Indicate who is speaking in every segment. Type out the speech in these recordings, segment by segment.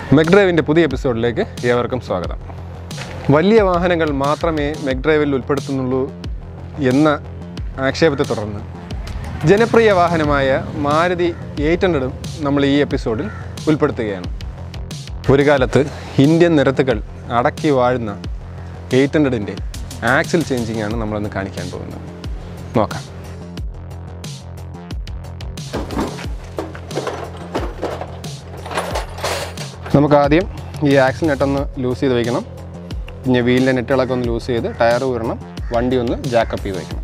Speaker 1: മെക്ഡ്രൈവിൻ്റെ പുതിയ എപ്പിസോഡിലേക്ക് ഏവർക്കും സ്വാഗതം വലിയ വാഹനങ്ങൾ മാത്രമേ മെക്ഡ്രൈവിൽ ഉൾപ്പെടുത്തുന്നുള്ളൂ എന്ന ആക്ഷേപത്തെ തുടർന്ന് ജനപ്രിയ വാഹനമായ മാരുതി എയ്റ്റ് ഹൺഡ്രഡും നമ്മൾ ഈ എപ്പിസോഡിൽ ഉൾപ്പെടുത്തുകയാണ് ഒരു കാലത്ത് ഇന്ത്യൻ നിരത്തുകൾ അടക്കി വാഴുന്ന എയ്റ്റ് ഹൺഡ്രഡിൻ്റെ ആക്സിൽ ചേഞ്ചിങ് ആണ് നമ്മളിന്ന് കാണിക്കാൻ പോകുന്നത് നോക്കാം നമുക്ക് ആദ്യം ഈ ആക്സിൽ നെട്ടൊന്ന് ലൂസ് ചെയ്ത് വയ്ക്കണം പിന്നെ വീലിൻ്റെ നെറ്റുകളൊക്കെ ഒന്ന് ലൂസ് ചെയ്ത് ടയർ ഊരണം വണ്ടി ഒന്ന് ജാക്കപ്പ് ചെയ്ത് വയ്ക്കണം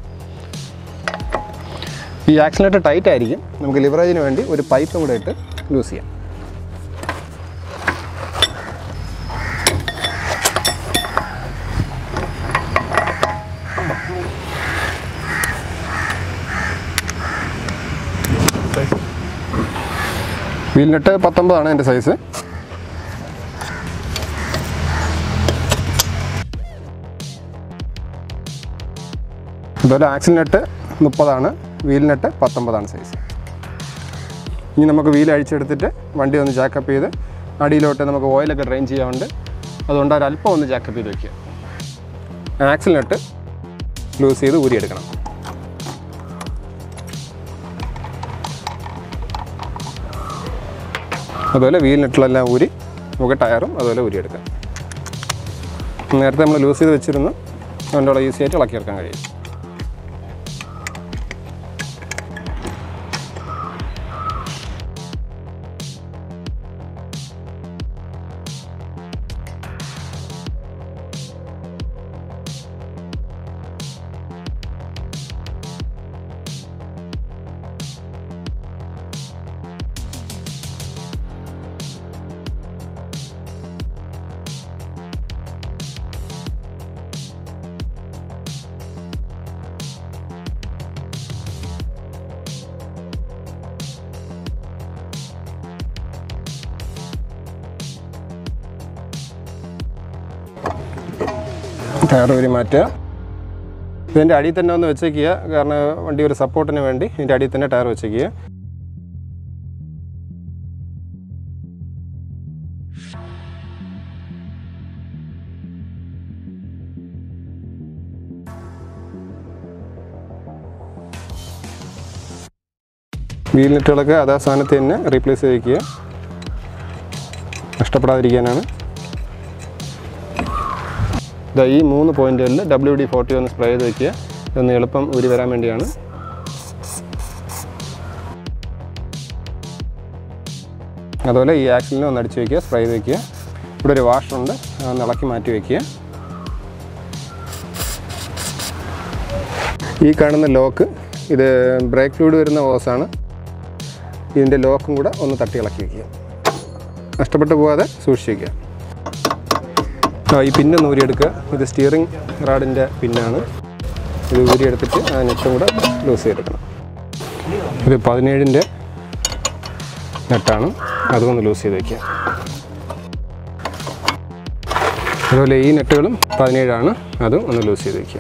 Speaker 1: ഈ ആക്സിൽ നെറ്റ് ടൈറ്റ് ആയിരിക്കും നമുക്ക് ലിവറേജിന് വേണ്ടി ഒരു പൈപ്പും കൂടെ ഇട്ട് ലൂസ് ചെയ്യാം വീൽ നെറ്റ് പത്തൊമ്പതാണ് എൻ്റെ സൈസ് അതുപോലെ ആക്സിൽ നെറ്റ് മുപ്പതാണ് വീൽ നെറ്റ് പത്തൊമ്പതാണ് സൈസ് ഇനി നമുക്ക് വീൽ അഴിച്ചെടുത്തിട്ട് വണ്ടി ഒന്ന് ജാക്കപ്പ് ചെയ്ത് അടിയിലോട്ട് നമുക്ക് ഓയിലൊക്കെ ഡ്രെയിൻ ചെയ്യാറുണ്ട് അതുകൊണ്ട് ഒരല്പം ഒന്ന് ജാക്കപ്പ് ചെയ്ത് വയ്ക്കുക ആക്സിൽ നെറ്റ് ലൂസ് ചെയ്ത് ഊരിയെടുക്കണം അതുപോലെ വീൽ നെറ്റിലെല്ലാം ഊരി നമുക്ക് ടയറും അതുപോലെ ഊരിയെടുക്കാം നേരത്തെ നമ്മൾ ലൂസ് ചെയ്ത് വെച്ചിരുന്നു അതുകൊണ്ടുള്ള ഈസി ആയിട്ട് ഇളക്കിയെടുക്കാൻ കഴിയും ടയർ ഊരി മാറ്റുക ഇതിൻ്റെ അടിയിൽ തന്നെ ഒന്ന് വെച്ചേക്കുക കാരണം വണ്ടി ഒരു സപ്പോർട്ടിന് വേണ്ടി ഇതിൻ്റെ അടിയിൽ തന്നെ ടയർ വെച്ചേക്കുക വീൽ നെറ്റുകളൊക്കെ അതേ സ്ഥാനത്ത് തന്നെ റീപ്ലേസ് ചെയ്ത് വയ്ക്കുക നഷ്ടപ്പെടാതിരിക്കാനാണ് ഇതാ ഈ മൂന്ന് പോയിന്റുകളിൽ ഡബ്ല്യു ഡി ഫോർട്ടി ഒന്ന് സ്പ്രേ ചെയ്ത് വെക്കുക ഇതൊന്ന് എളുപ്പം ഊരി വരാൻ വേണ്ടിയാണ് അതുപോലെ ഈ ആക്സിലിനെ ഒന്ന് അടിച്ച് വെക്കുക സ്പ്രേ ചെയ്ത് വെക്കുക ഇവിടെ ഒരു വാഷറുണ്ട് അതൊന്ന് ഇളക്കി മാറ്റി വെക്കുക ഈ കാണുന്ന ലോക്ക് ഇത് ബ്രേക്ക് ഫ്ലൂയിഡ് വരുന്ന ഓസാണ് ഇതിൻ്റെ ലോക്കും കൂടെ ഒന്ന് തട്ടി ഇളക്കി വെക്കുക നഷ്ടപ്പെട്ടു പോകാതെ സൂക്ഷിച്ച് വയ്ക്കുക ആ ഈ പിന്നൊന്ന് ഊരിയെടുക്കുക ഇത് സ്റ്റിയറിംഗ് റാഡിൻ്റെ പിന്നാണ് ഇത് ഊരിയെടുത്തിട്ട് ആ നെറ്റും കൂടെ ലൂസ് ചെയ്തെടുക്കണം ഇത് പതിനേഴിൻ്റെ നെറ്റാണ് അതും ഒന്ന് ലൂസ് ചെയ്ത് വയ്ക്കുക അതുപോലെ ഈ നെറ്റുകളും പതിനേഴാണ് അതും ഒന്ന് ലൂസ് ചെയ്ത് വയ്ക്കുക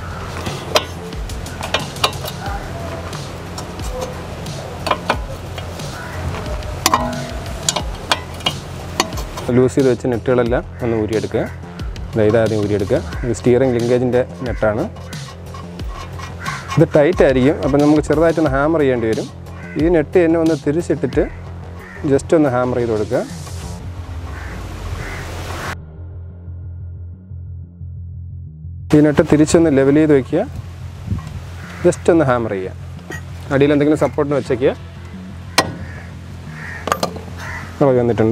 Speaker 1: ലൂസ് ചെയ്ത് വെച്ച നെറ്റുകളെല്ലാം ഒന്ന് ഊരിയെടുക്കുക ദാ ഇതാദ്യം ഊരിയെടുക്കുക ഇത് സ്റ്റിയറിംഗ് ലിങ്കേജിൻ്റെ നെറ്റാണ് ഇത് ടൈറ്റ് ആയിരിക്കും അപ്പം നമുക്ക് ചെറുതായിട്ടൊന്ന് ഹാമർ ചെയ്യേണ്ടി വരും ഈ നെറ്റ് തന്നെ ഒന്ന് തിരിച്ചിട്ടിട്ട് ജസ്റ്റ് ഒന്ന് ഹാമർ ചെയ്ത് കൊടുക്കുക ഈ നെറ്റ് തിരിച്ചൊന്ന് ലെവൽ ചെയ്ത് വയ്ക്കുക ജസ്റ്റ് ഒന്ന് ഹാമർ ചെയ്യുക അടിയിൽ എന്തെങ്കിലും സപ്പോർട്ടിന് വെച്ചേക്കുക ഇളകി വന്നിട്ടുണ്ട്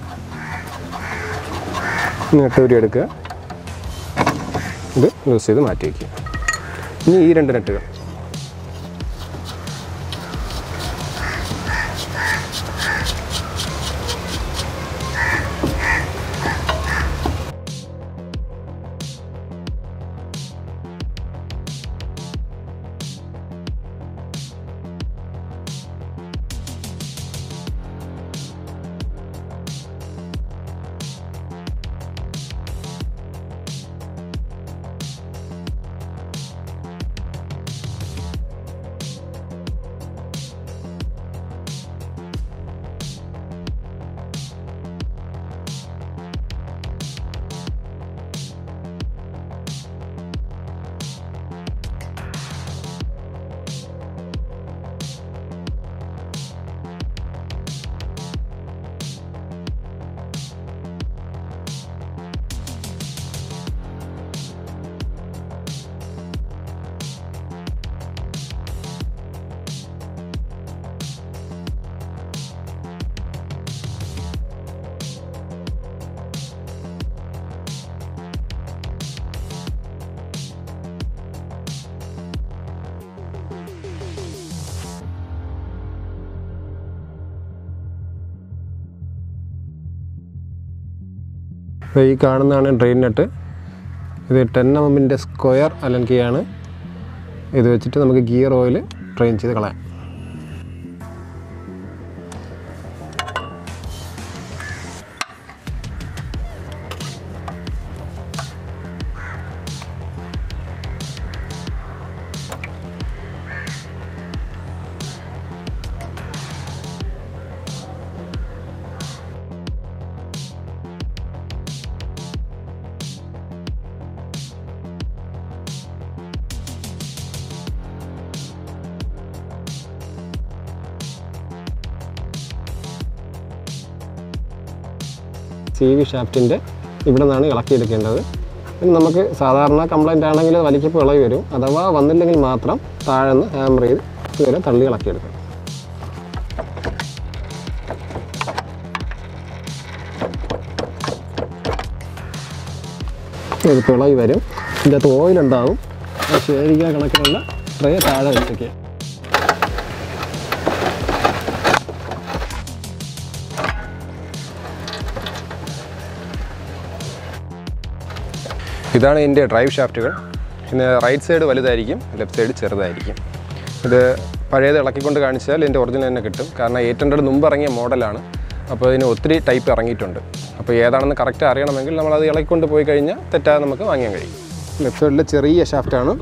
Speaker 1: നെട്ട് ഊരി എടുക്കുക ഇത് യൂസ് ചെയ്ത് മാറ്റി വയ്ക്കുക ഇനി ഈ രണ്ട് നെട്ടുകൾ അപ്പോൾ ഈ കാണുന്നതാണ് ഡ്രെയിൻ നട്ട് ഇത് ടെൻ എം എമ്മിൻ്റെ സ്ക്വയർ അലൻ കീയാണ് ഇത് വെച്ചിട്ട് നമുക്ക് ഗിയർ ഓയിൽ ട്രെയിൻ ചെയ്ത് കളയാം സി വി ഷാഫ്റ്റിൻ്റെ ഇവിടെ നിന്നാണ് ഇളക്കിയെടുക്കേണ്ടത് പിന്നെ നമുക്ക് സാധാരണ കംപ്ലൈൻ്റ് ആണെങ്കിൽ വലിക്കപ്പോൾ ഇളകി വരും അഥവാ വന്നില്ലെങ്കിൽ മാത്രം താഴെ നിന്ന് ഹാമർ ചെയ്ത് ഇതുവരെ തള്ളി ഇളക്കിയെടുക്കണം ഇത് പിളകി വരും ഇതിൻ്റെ അകത്ത് ഓയിലുണ്ടാവും ആ ശേഖരിക്കാൻ കണക്കിനുള്ള ട്രേ താഴെ വെച്ചേക്കുക ഇതാണ് ഇതിൻ്റെ ഡ്രൈവ് ഷാഫ്റ്റുകൾ പിന്നെ റൈറ്റ് സൈഡ് വലുതായിരിക്കും ലെഫ്റ്റ് സൈഡ് ചെറുതായിരിക്കും ഇത് പഴയത് ഇളക്കിക്കൊണ്ട് കാണിച്ചാൽ ഇതിൻ്റെ ഒറിജിനൽ തന്നെ കിട്ടും കാരണം എയ്റ്റ് ഹൺഡ്രഡ് മുമ്പ് ഇറങ്ങിയ മോഡലാണ് അപ്പോൾ ഇതിന് ഒത്തിരി ടൈപ്പ് ഇറങ്ങിയിട്ടുണ്ട് അപ്പോൾ ഏതാണെന്ന് കറക്റ്റ് അറിയണമെങ്കിൽ നമ്മളത് ഇളക്കിക്കൊണ്ട് പോയി കഴിഞ്ഞാൽ തെറ്റാതെ നമുക്ക് വാങ്ങാൻ കഴിയും ലെഫ്റ്റ് സൈഡിൽ ചെറിയ ഷാഫ്റ്റാണ്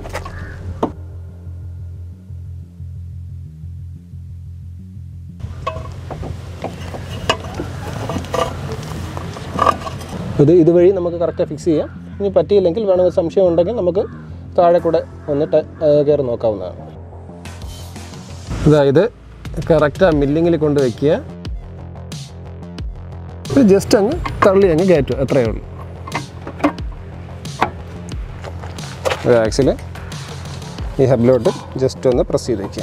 Speaker 1: ഇത് ഇതുവഴി നമുക്ക് കറക്റ്റ് ഫിക്സ് ചെയ്യാം ഇനി പറ്റിയില്ലെങ്കിൽ വേണമെങ്കിൽ സംശയം ഉണ്ടെങ്കിൽ നമുക്ക് താഴെ കൂടെ ഒന്ന് കയറി നോക്കാവുന്നതാണ് അതായത് കറക്റ്റ് ആ മില്ലിങ്ങിൽ കൊണ്ട് വയ്ക്കുക ഇത് ജസ്റ്റ് അങ്ങ് തള്ളി അങ്ങ് കയറ്റുക അത്രയേ ഉള്ളൂ ആക്സിൽ ഈ ഹബിലോട്ട് ജസ്റ്റ് ഒന്ന് പ്രസ് ചെയ്ത് വയ്ക്കുക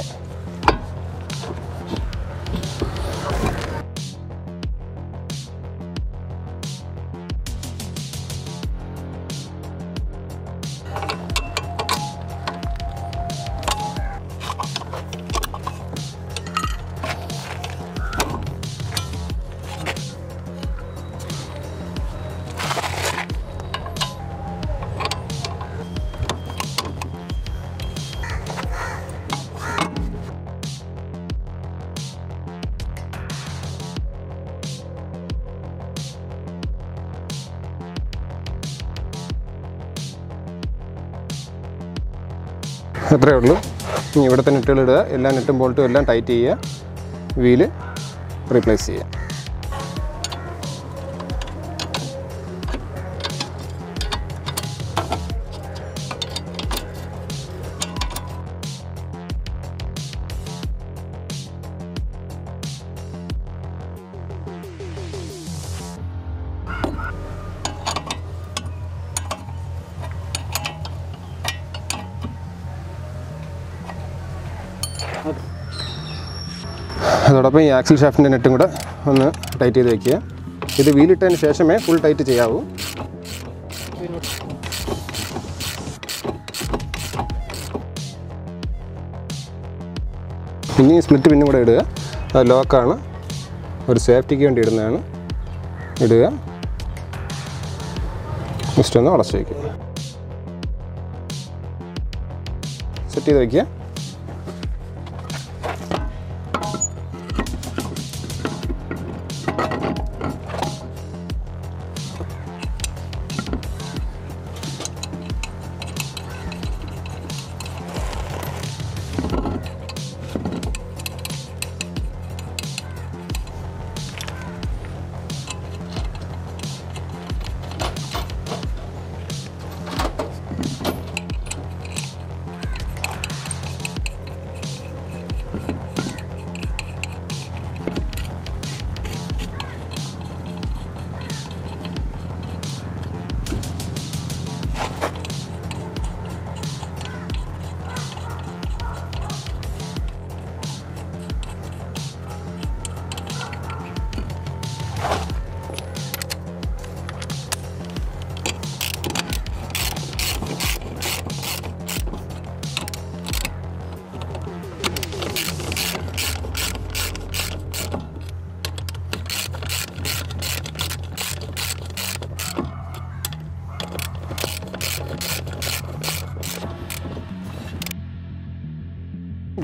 Speaker 1: അത്രയേ ഉള്ളൂ ഇനി ഇവിടുത്തെ നെറ്റുകൾ ഇടുക എല്ലാ നെറ്റും ബോൾട്ടും എല്ലാം ടൈറ്റ് ചെയ്യുക വീല് റീപ്ലേസ് ചെയ്യുക അതോടൊപ്പം ഈ ആക്സിൽ ഷാഫ്റ്റിൻ്റെ നെറ്റും കൂടെ ഒന്ന് ടൈറ്റ് ചെയ്ത് വെക്കുക ഇത് വീലിട്ടതിന് ശേഷമേ ഫുൾ ടൈറ്റ് ചെയ്യാവൂ ഇനി ഈ സ്പ്ലിറ്റ് പിന്നും കൂടെ ഇടുക അത് ലോക്കാണ് ഒരു സേഫ്റ്റിക്ക് വേണ്ടി ഇടുന്നതാണ് ഇടുക ജസ്റ്റ് ഒന്ന് അടച്ചു വയ്ക്കുക സെറ്റ് ചെയ്ത് വയ്ക്കുക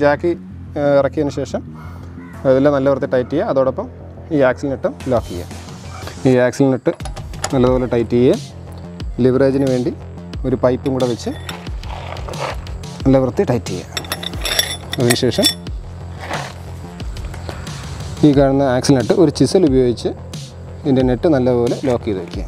Speaker 1: ജാക്കി ഏഹ്, ഇറക്കിയതിന് ശേഷം അതെല്ലാം നല്ല വൃത്തി ടൈറ്റ് ചെയ്യുക അതോടൊപ്പം ഈ ആക്സിലിനിട്ടും ലോക്ക് ചെയ്യുക ഈ ആക്സിലിനിട്ട് നല്ലതുപോലെ ടൈറ്റ് ചെയ്യുക ലിവറേജിന് വേണ്ടി ഒരു പൈപ്പും കൂടെ വെച്ച് നല്ല വൃത്തി ടൈറ്റ് ചെയ്യുക അതിനുശേഷം ഈ കാണുന്ന ആക്സിൽ നട്ട് ഒരു ചിസൽ ഉപയോഗിച്ച് ഇതിൻ്റെ നെറ്റ് നല്ലപോലെ ലോക്ക് ചെയ്ത് വയ്ക്കുക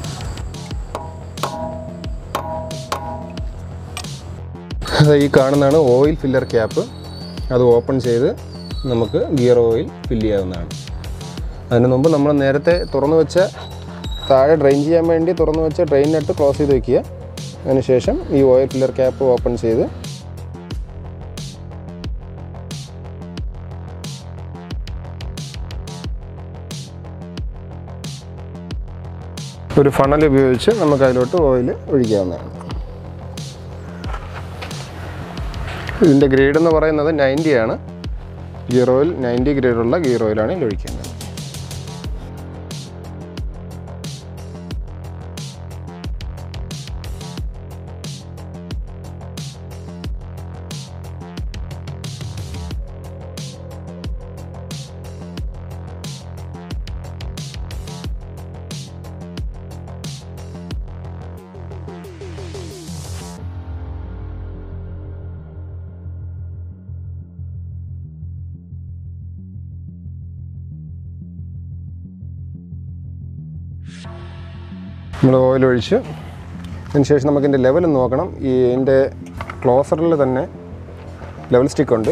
Speaker 1: അത് ഈ കാണുന്നതാണ് ഓയിൽ ഫില്ലർ ക്യാപ്പ് അത് ഓപ്പൺ ചെയ്ത് നമുക്ക് ഗിയർ ഓയിൽ ഫില്ല് ചെയ്യാവുന്നതാണ് അതിന് മുമ്പ് നമ്മൾ നേരത്തെ തുറന്നു വെച്ച താഴെ ഡ്രെയിൻ ചെയ്യാൻ വേണ്ടി തുറന്നു വെച്ച ഡ്രെയിൻ നട്ട് ക്ലോസ് ചെയ്ത് വയ്ക്കുക അതിനുശേഷം ഈ ഓയിൽ ഫില്ലർ ക്യാപ്പ് ഓപ്പൺ ചെയ്ത് ഒരു ഫണൽ ഉപയോഗിച്ച് നമുക്ക് അതിലോട്ട് ഓയിൽ ഒഴിക്കാവുന്നതാണ് ഇതിൻ്റെ ഗ്രേഡ് എന്ന് പറയുന്നത് 90 ആണ് ഗിയർ ഓയിൽ നയൻറ്റി ഗ്രേഡുള്ള ഗിയർ ഓയിലാണ് ഇതിൽ ഒഴിക്കുന്നത് നമ്മൾ ഓയിൽ ഒഴിച്ച് അതിനുശേഷം നമുക്ക് ഇതിൻ്റെ ലെവൽ നോക്കണം ഈ ഇതിൻ്റെ ക്ലോസറിൽ തന്നെ ലെവൽ സ്റ്റിക്ക് ഉണ്ട്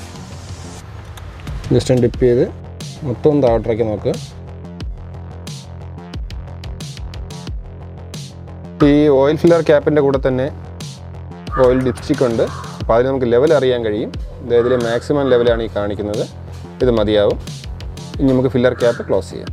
Speaker 1: ജസ്റ്റ് ഒന്ന് ഡിപ്പ് ചെയ്ത് മൊത്തം താഴോട്ടേക്ക് നോക്കുക ഈ ഓയിൽ ഫില്ലർ ക്യാപ്പിൻ്റെ കൂടെ തന്നെ ഓയിൽ ഡിപ്സ്റ്റിക് ഉണ്ട് അപ്പോൾ അതിന് നമുക്ക് ലെവൽ അറിയാൻ കഴിയും ഇതിലെ മാക്സിമം ലെവലാണ് ഈ കാണിക്കുന്നത് ഇത് മതിയാവും ഇനി നമുക്ക് ഫില്ലർ ക്യാപ്പ് ക്ലോസ് ചെയ്യാം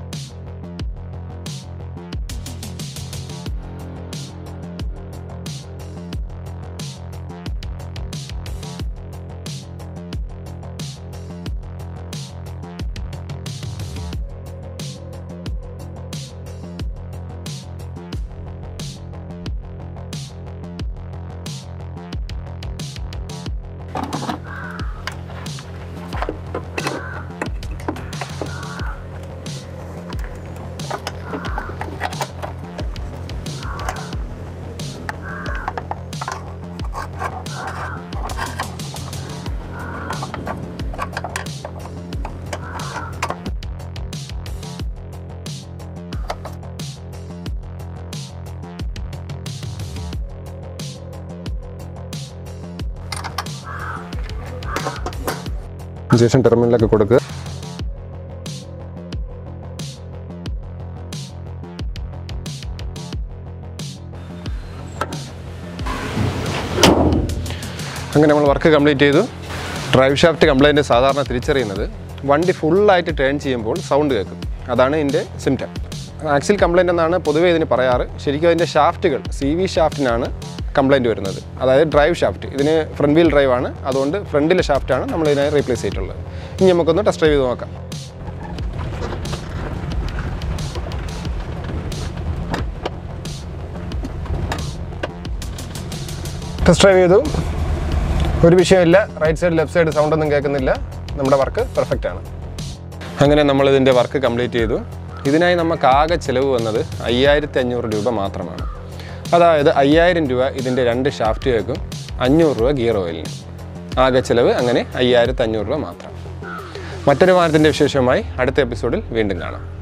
Speaker 1: ശേഷം ടെർമിനലൊക്കെ കൊടുക്കുക അങ്ങനെ നമ്മൾ വർക്ക് കംപ്ലീറ്റ് ചെയ്തു ഡ്രൈവ് ഷാഫ്റ്റ് കംപ്ലൈൻറ്റ് സാധാരണ തിരിച്ചറിയുന്നത് വണ്ടി ഫുള്ളായിട്ട് ടേൺ ചെയ്യുമ്പോൾ സൗണ്ട് കേൾക്കും അതാണ് ഇതിൻ്റെ സിംറ്റം ആക്സിൽ കംപ്ലൈൻ്റ് എന്നാണ് പൊതുവേ ഇതിന് പറയാറ് ശരിക്കും അതിൻ്റെ ഷാഫ്റ്റുകൾ സി വി ഷാഫ്റ്റിനാണ് കംപ്ലൈൻറ്റ് വരുന്നത് അതായത് ഡ്രൈവ് ഷാഫ്റ്റ് ഇതിന് ഫ്രണ്ട് വീൽ ഡ്രൈവ് ആണ് അതുകൊണ്ട് ഫ്രണ്ടിലെ ഷാഫ്റ്റാണ് നമ്മൾ ഇതിനായി റീപ്ലേസ് ചെയ്തിട്ടുള്ളത് ഇനി നമുക്കൊന്ന് ടെസ്റ്റ് ഡ്രൈവ് ചെയ്ത് നോക്കാം ടെസ്റ്റ് ഡ്രൈവ് ചെയ്തു ഒരു വിഷയമില്ല right side left side sound ഒന്നും കേൾക്കുന്നില്ല നമ്മുടെ വർക്ക് പെർഫെക്റ്റ് ആണ് അങ്ങനെ നമ്മൾ ഇതിൻ്റെ വർക്ക് കംപ്ലീറ്റ് ചെയ്തു ഇതിനായി നമുക്ക് ആകെ ചിലവ് വന്നത് അയ്യായിരത്തി അഞ്ഞൂറ് രൂപ മാത്രമാണ് അതായത് അയ്യായിരം രൂപ ഇതിൻ്റെ രണ്ട് ഷാഫ്റ്റുകൾക്കും അഞ്ഞൂറ് രൂപ ഗിയർ ഓയിലിന് ആകെ ചിലവ് അങ്ങനെ അയ്യായിരത്തി അഞ്ഞൂറ് രൂപ മാത്രം മറ്റൊരു വാരത്തിൻ്റെ വിശേഷമായി അടുത്ത എപ്പിസോഡിൽ വീണ്ടും കാണാം